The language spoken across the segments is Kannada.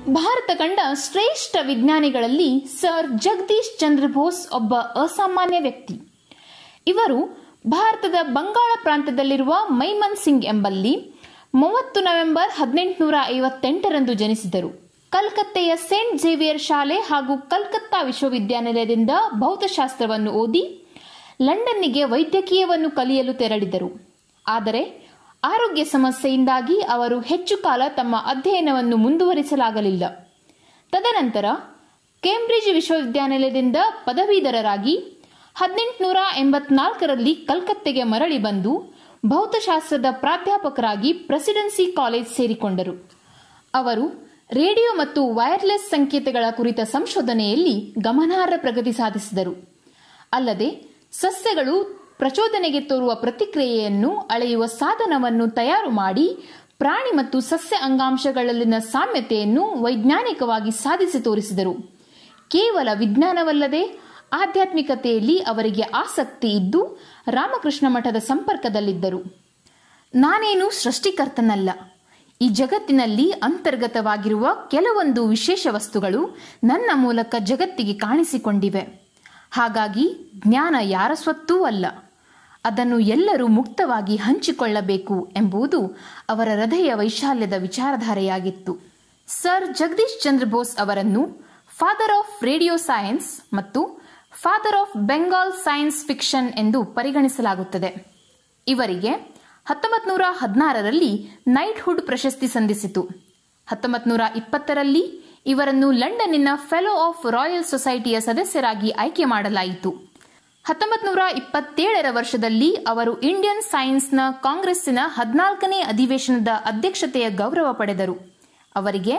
ಭಾರತ ಕಂಡ ಶ್ರೇಷ್ಠ ವಿಜ್ಞಾನಿಗಳಲ್ಲಿ ಸರ್ ಜಗದೀಶ್ ಚಂದ್ರ ಬೋಸ್ ಒಬ್ಬ ಅಸಾಮಾನ್ಯ ವ್ಯಕ್ತಿ ಇವರು ಭಾರತದ ಬಂಗಾಳ ಪ್ರಾಂತ್ಯದಲ್ಲಿರುವ ಮೈಮನ್ ಸಿಂಗ್ ಎಂಬಲ್ಲಿ ಮೂವತ್ತು ನವೆಂಬರ್ ಹದಿನೆಂಟುನೂರ ಐವತ್ತೆಂಟರಂದು ಜನಿಸಿದರು ಕಲ್ಕತ್ತೆಯ ಸೇಂಟ್ ಝೇವಿಯರ್ ಶಾಲೆ ಹಾಗೂ ಕಲ್ಕತ್ತಾ ವಿಶ್ವವಿದ್ಯಾನಿಲಯದಿಂದ ಭೌತಶಾಸ್ತ್ರವನ್ನು ಓದಿ ಲಂಡನ್ನಿಗೆ ವೈದ್ಯಕೀಯವನ್ನು ಕಲಿಯಲು ತೆರಳಿದರು ಆದರೆ ಆರೋಗ್ಯ ಸಮಸ್ಯೆಯಿಂದಾಗಿ ಅವರು ಹೆಚ್ಚು ಕಾಲ ತಮ್ಮ ಅಧ್ಯಯನವನ್ನು ಮುಂದುವರಿಸಲಾಗಲಿಲ್ಲ ತದನಂತರ ಕೇಂಬ್ರಿಡ್ಜ್ ವಿಶ್ವವಿದ್ಯಾನಿಲಯದಿಂದ ಪದವೀಧರರಾಗಿ ಹದಿನೆಂಟುನೂರ ಎಂಬತ್ನಾಲ್ಕರಲ್ಲಿ ಕಲ್ಕತ್ತೆಗೆ ಮರಳಿ ಬಂದು ಭೌತಶಾಸ್ತ್ರದ ಪ್ರಾಧ್ಯಾಪಕರಾಗಿ ಪ್ರೆಸಿಡೆನ್ಸಿ ಕಾಲೇಜ್ ಸೇರಿಕೊಂಡರು ಅವರು ರೇಡಿಯೋ ಮತ್ತು ವೈರ್ಲೆಸ್ ಸಂಕೇತಗಳ ಕುರಿತ ಸಂಶೋಧನೆಯಲ್ಲಿ ಗಮನಾರ್ಹ ಪ್ರಗತಿ ಸಾಧಿಸಿದರು ಅಲ್ಲದೆ ಸಸ್ಯಗಳು ಪ್ರಚೋದನೆಗೆ ತೋರುವ ಪ್ರತಿಕ್ರಿಯೆಯನ್ನು ಅಳೆಯುವ ಸಾಧನವನ್ನು ತಯಾರು ಮಾಡಿ ಪ್ರಾಣಿ ಮತ್ತು ಸಸ್ಯ ಅಂಗಾಂಶಗಳಲ್ಲಿನ ಸಾಮ್ಯತೆಯನ್ನು ವೈಜ್ಞಾನಿಕವಾಗಿ ಸಾಧಿಸಿ ತೋರಿಸಿದರು ಕೇವಲ ವಿಜ್ಞಾನವಲ್ಲದೆ ಆಧ್ಯಾತ್ಮಿಕತೆಯಲ್ಲಿ ಅವರಿಗೆ ಆಸಕ್ತಿ ಇದ್ದು ರಾಮಕೃಷ್ಣ ಮಠದ ಸಂಪರ್ಕದಲ್ಲಿದ್ದರು ನಾನೇನು ಸೃಷ್ಟಿಕರ್ತನಲ್ಲ ಈ ಜಗತ್ತಿನಲ್ಲಿ ಅಂತರ್ಗತವಾಗಿರುವ ಕೆಲವೊಂದು ವಿಶೇಷ ವಸ್ತುಗಳು ನನ್ನ ಮೂಲಕ ಜಗತ್ತಿಗೆ ಕಾಣಿಸಿಕೊಂಡಿವೆ ಹಾಗಾಗಿ ಜ್ಞಾನ ಯಾರ ಸ್ವತ್ತೂ ಅಲ್ಲ ಅದನ್ನು ಎಲ್ಲರೂ ಮುಕ್ತವಾಗಿ ಹಂಚಿಕೊಳ್ಳಬೇಕು ಎಂಬುದು ಅವರ ಹೃದಯ ವೈಶಾಲ್ಯದ ವಿಚಾರಧಾರೆಯಾಗಿತ್ತು ಸರ್ ಜಗದೀಶ್ ಚಂದ್ರ ಬೋಸ್ ಅವರನ್ನು ಫಾದರ್ ಆಫ್ ರೇಡಿಯೋ ಸೈನ್ಸ್ ಮತ್ತು father of Bengal science fiction ಎಂದು ಪರಿಗಣಿಸಲಾಗುತ್ತದೆ ಇವರಿಗೆ ಹತ್ತೊಂಬತ್ತು ನೂರ ಹದಿನಾರರಲ್ಲಿ ನೈಟ್ಹುಡ್ ಪ್ರಶಸ್ತಿ ಸಂದಿಸಿತು ಹತ್ತೊಂಬತ್ತು ನೂರ ಇಪ್ಪತ್ತರಲ್ಲಿ ಇವರನ್ನು ಲಂಡನ್ನಿನ ಫೆಲೋ ಆಫ್ ರಾಯಲ್ ಸೊಸೈಟಿಯ ಸದಸ್ಯರಾಗಿ ಆಯ್ಕೆ ಮಾಡಲಾಯಿತು ಹತ್ತೊಂಬತ್ತು ನೂರ ಇಪ್ಪತ್ತೇಳರ ವರ್ಷದಲ್ಲಿ ಅವರು ಇಂಡಿಯನ್ ಸೈನ್ಸ್ನ ಕಾಂಗ್ರೆಸ್ಸಿನ ಹದಿನಾಲ್ಕನೇ ಅಧಿವೇಶನದ ಅಧ್ಯಕ್ಷತೆಯ ಗೌರವ ಪಡೆದರು ಅವರಿಗೆ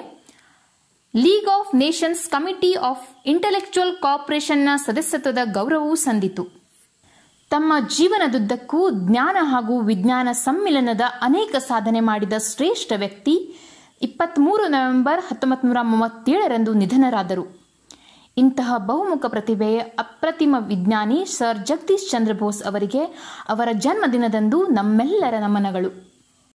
League of Nations committee of intellectual ಕಾಪರೇಷನ್ನ ಸದಸ್ಯತ್ವದ ಗೌರವವೂ ಸಂದಿತು ತಮ್ಮ ಜೀವನದುದ್ದಕ್ಕೂ ಜ್ಞಾನ ಹಾಗೂ ವಿಜ್ಞಾನ ಸಮ್ಮಿಲನದ ಅನೇಕ ಸಾಧನೆ ಮಾಡಿದ ಶ್ರೇಷ್ಠ ವ್ಯಕ್ತಿ ಇಪ್ಪತ್ತ್ಮೂರು ನವೆಂಬರ್ ಹತ್ತೊಂಬತ್ತು ನೂರ ಮೂವತ್ತೇಳರಂದು ನಿಧನರಾದರು ಇಂತಹ ಬಹುಮುಖ ಪ್ರತಿಭೆಯ ಅಪ್ರತಿಮ ವಿಜ್ಞಾನಿ ಸರ್ ಜಗದೀಶ್ ಚಂದ್ರ ಬೋಸ್ ಅವರಿಗೆ ಅವರ ಜನ್ಮದಿನದಂದು ನಮ್ಮೆಲ್ಲರ ನಮನಗಳು